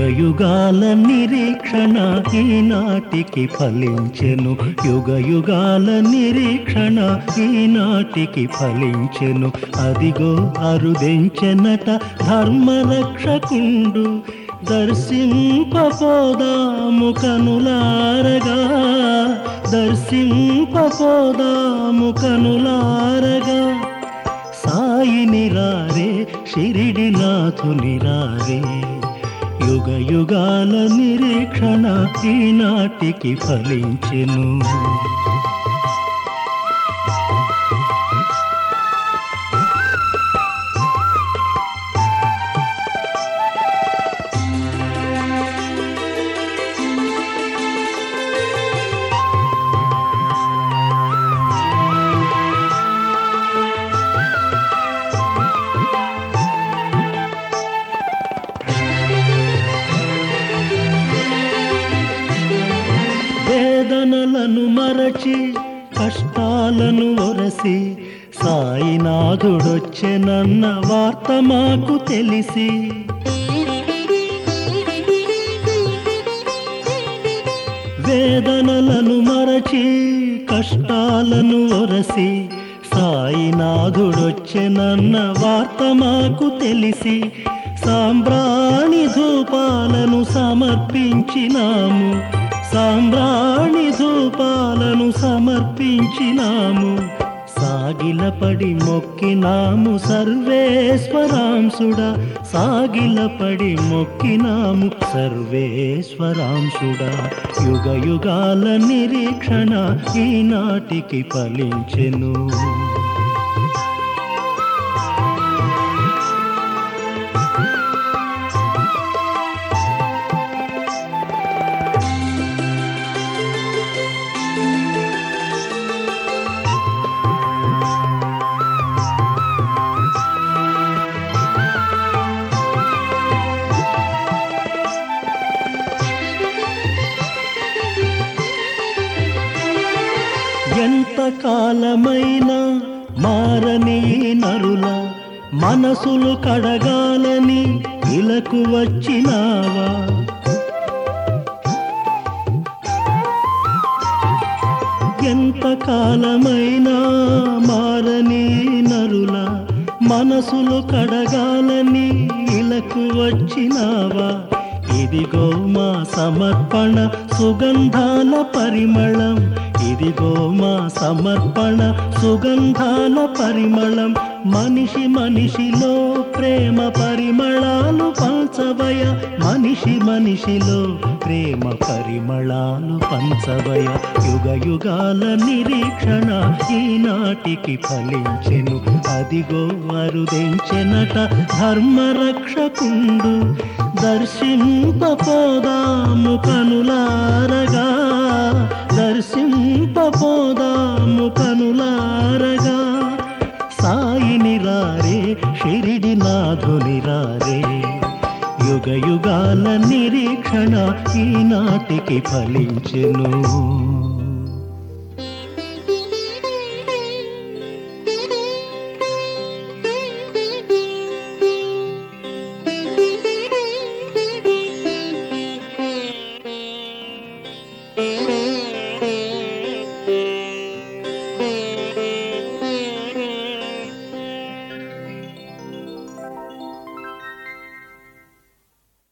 యుగాల నిరీక్షణ ఈనాటికి ఫలించెను యుగ యుగాల నిరీక్షణ ఈనాటికి ఫలించెను అదిగో అరుదెంచెనట ధర్మరక్షకుండు దర్శింపపోదాము కనులారగా దర్శింపపోదాము కనులారగా సాయిని రారే షిరిడి నాథుని రారే యుగ యుగాల నిరీక్షణ ఈనాటికి ఫలించెను వేదనలను మరచి కష్టాలను ఒరసి సాయినాథుడొచ్చెనన్న వార్త మాకు తెలిసి వేదనలను మరచి కష్టాలను ఒరసి సాయినాథుడొచ్చెనన్న వార్త మాకు తెలిసి సాంబ్రాణి ధూపాలను సమర్పించినాము సాంబ్రాణి ధూపాలను సమర్పించినాము సాగిలపడి మొక్కినాము సర్వేశ్వరాంశుడా సాగిలపడి మొక్కినాము సర్వేశ్వరాంశుడా యుగ యుగాల నిరీక్షణ ఈనాటికి ఫలించెను ఎంత కాలమైనా మారని ఈ నరుల మనసులు కడగాలని ఇలకు వచ్చినావా ఎంత కాలమైనా మారని నరుల మనసులు కడగాలని ఇలకు వచ్చినావా ఇదిగో మా సమర్పణ సుగంధాల పరిమళం ఇదిగో మా సమర్పణ సుగంధాల పరిమళం మనిషి మనిషిలో ప్రేమ పరిమళాలు పంచవయ మనిషి మనిషిలో ప్రేమ పరిమళాలు పంచవయ యుగ యుగాల నిరీక్షణ ఈనాటికి ఫలించెను అదిగో అరుదెంచెనట ధర్మరక్షకుండు దర్శింపపోదాము కనులారగా దర్శింపపోదాము కనులారగా సాయిని రారే షిరిడి నాథుని రారే యుగ యుగాల నిరీక్షణ ఈనాటికి ఫలించెను